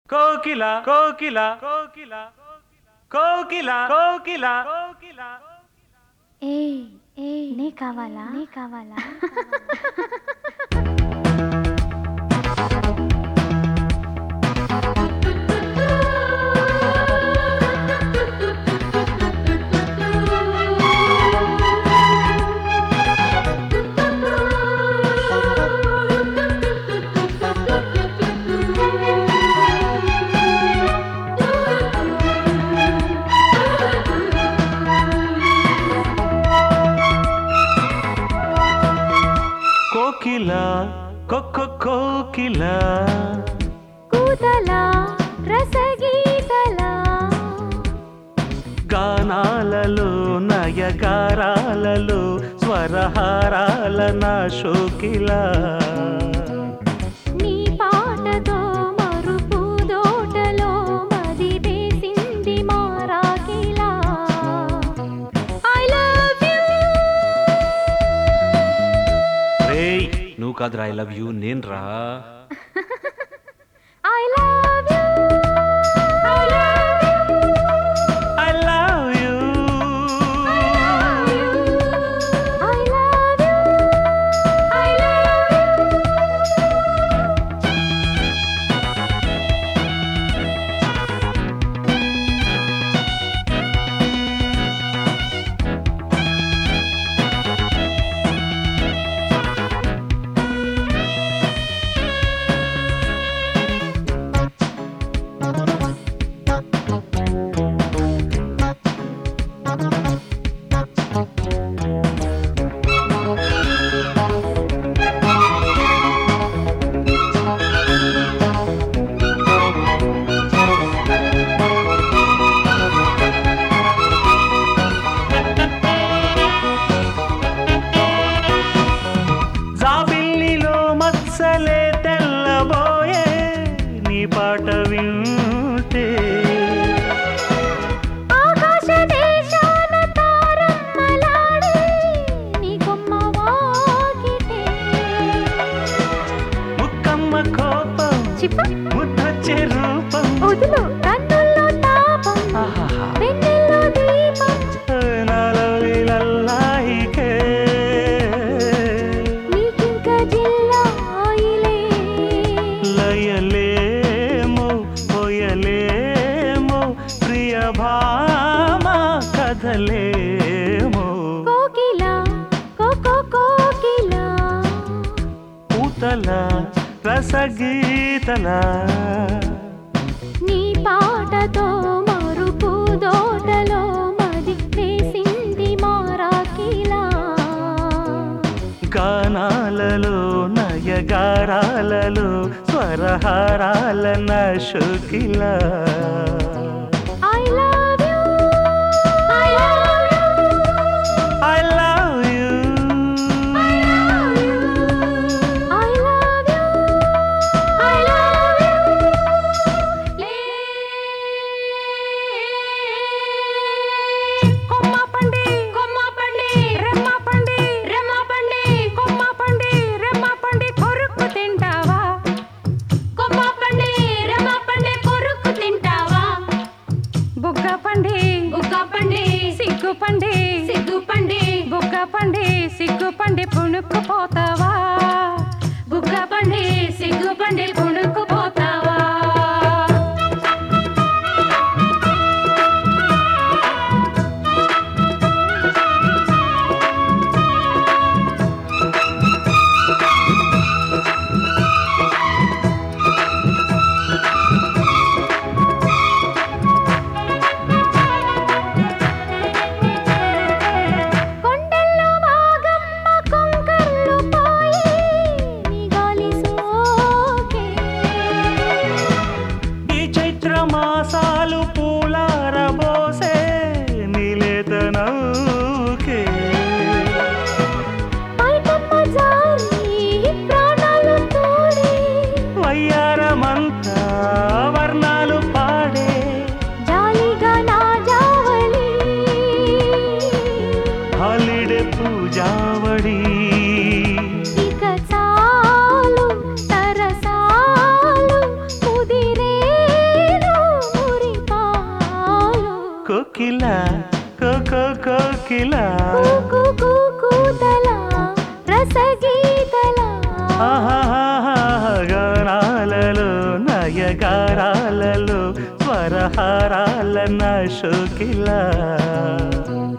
కోకిల కోకిల కోకిల కోకిల కోకిల కోకిల ఏ ఏ నీ కావాలా నీ కావాలా కోకిల కొక్క కోకిల కూతలా రసగీతలా గానాలలో నయగారాలలో స్వరహారాల నా శోకిల నీ పాటతో మరుపు దోటలో మది వేసింది మారాకిలా ఐ లవ్ యూ రేయ్ నువ్వు కాదురా ఐ లవ్ యూ నేను రా I love you I love I love you you I love you I love you జాబిల్లిలో మత్సలే తెల్లబోయే నీ పాట వింటే ఆకాశ దేశాన తారమ్మలాడే నీ కొమ్మ వాకిటే ముక్కమ్మ కోపం చిప్ప ముద్దొచ్చే రూపం వదులు కన్నుల్లో తాపం ఆహాహా. వెన్నెల్లో దీపం నాలో లల్లాయికే నీకింక జిల్లాయిలే లయలేమో పోయలేమో ప్రియ భామ కథలేమో కోకిల కోకో కోకిల పూతల రసగీతల నీ పాటతో మరుపు దోటలో మది వేసింది మారాకిలా గానాలలో నయగారాలలో స్వరహారాల నశుకిల I love you I love you I love you I love you I love you కొమ్మ పండి కొమ్మ పండి రెమ్మ పండి రెమ్మ పండి కొమ్మ పండి రెమ్మ పండి కొరుకు తింటావా కొమ్మ పండి రెమ్మ పండి కొరుకు తింటావా బుగ్గ పండి బుగ్గ పండి సిగ్గు పండి సిగ్గు పండి బుగ్గ పండి సిగ్గు పండి పుణుకు పోతావా బుగ్గ పండి సిగ్గు పండి పుణుకు పోతావా కొండల్లో మాగమ్మ కొంకర్లు పోయి నీ గాలి సోకే ఈ చైత్ర మాసాలు పూలారబోసే నీలేత నౌకే పైకమ్మ జారి ప్రాణాలు తోడి వయ్యారమంతా వర్ణాలు పాడే జాలిగా నా జావళి హాలిడే పూజావడి ఇక చాలు తరసాలు ముదిరే గానాలలో నయగారాలలో స్వరహారాల నా షోకిలా